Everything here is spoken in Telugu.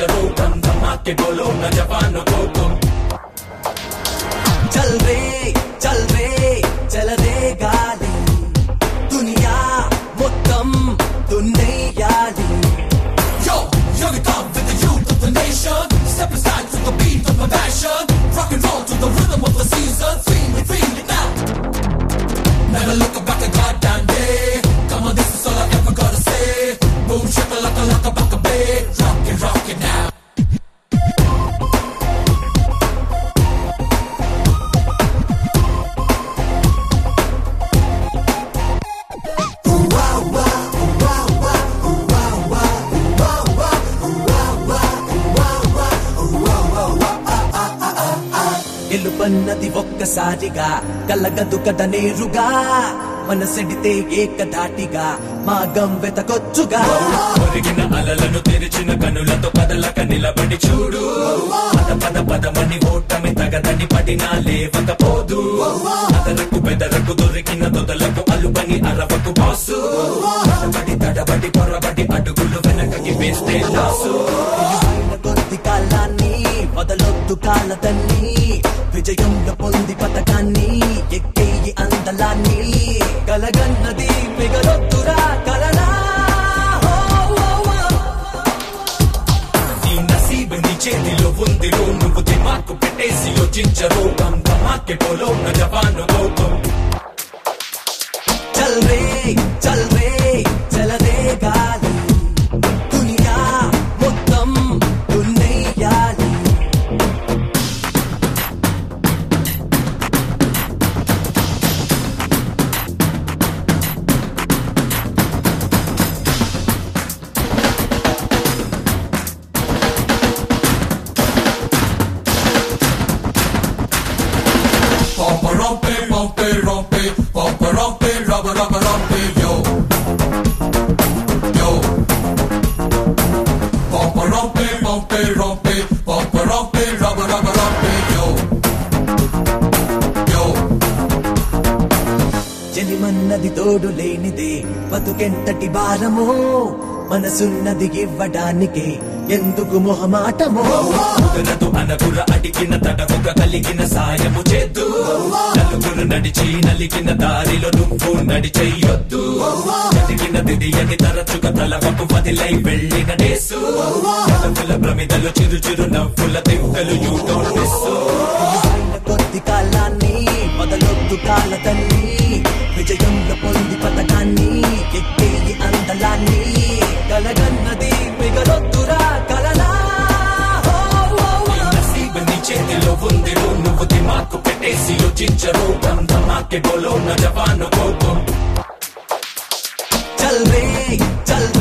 యోచించరు ధమాకే బోలో నా జవాను కోపం చల్ రే చల్ రే చలరే గాలి దునియా మొత్తం దున్నెయ్యాలి Yo, here we come with the youth of the nation. Step aside to the beat of my passion. Rock and roll to the rhythm of the season. Feel it, feel it now. Never look back a goddamn day. Come on, this is all I ever gotta say. Boom, shaka, laka, laka, baka, bay. Rock it, rock it now. గెలుపన్నది ఒక్కసారిగా కలగదు కద నేరుగా మనసెడితే ఏకధాటిగా మాగం వెతకొచ్చుగా ఒరిగిన అలలను తెరిచిన కనులతో కదలక నిలబడి చూడు పద పద పదమని ఓటమి తగదని పడినా లేవకపోదు అదరకు బెదరకు దొరికిన దొదలకు అలుపని అరవకు బాసు తడబడి తడబడి పొరబడి అడుగులు వెనకకి వేస్తే లాసు ఆయన కొద్ది కాలాన్ని వదలొద్దు కాలదన్ని విజయంలో పొంది పథకాన్ని ఎక్కేయి అందలాన్ని కలగన్నది మిగలొద్దురా కలనా ఓ, ఓ, ఓ. నీ నసీబు నీ చేతిలో ఉందిరో నువ్వు దిమాకు పెట్టేసి యోచించరు ధమాకే పోలో నా జవాను కోపం చల్ రే చల్ రే చలదే గాలి దునియా మొత్తం దున్నెయ్యాలి Pompa rompe, rompe, rompe, pompa rompe, rubber, rubber, rompe, yo. Yo. Pompa rompe, rompe, rompe, pompa rompe, rubber, rubber, rompe, yo. Yo. జనిమన్నది తోడు లేనిదే బతుకెంతటి భారమో మనసున్నది ఇవ్వడానికే ఎందుకు మొహమాటమో కుదరదు అనకుర అడిగిన తడముక కలిగిన సాయము చేద్దు నలుగురు నడిచి నలిగిన దారిలో నువ్వు నడిచెయ్యొద్దు జరిగిన దిది అని తరచుగా తలవకు వదిలై వెళ్ళిన డేసు కలముల ప్రమిదలు చిరు చిరు నవ్వుల దివ్వలు యూ డోంట్ మిస్ ఆయన కొద్ది కాలాన్ని మొదలొద్దు కాలతల్లి విజయంలో పొంది పథకాన్ని ఎక్కేయి అందలాన్ని కలగన్నది మిగలొద్దురా కలనా ఓ, ఓ, ఓ. నసీబు నీ చేతిలో ఉందిరు నువ్వు దిమాకు పెట్టేసి యోచించరు ధమాకే బోలో నా జవాను కోపం చల్ రే చల్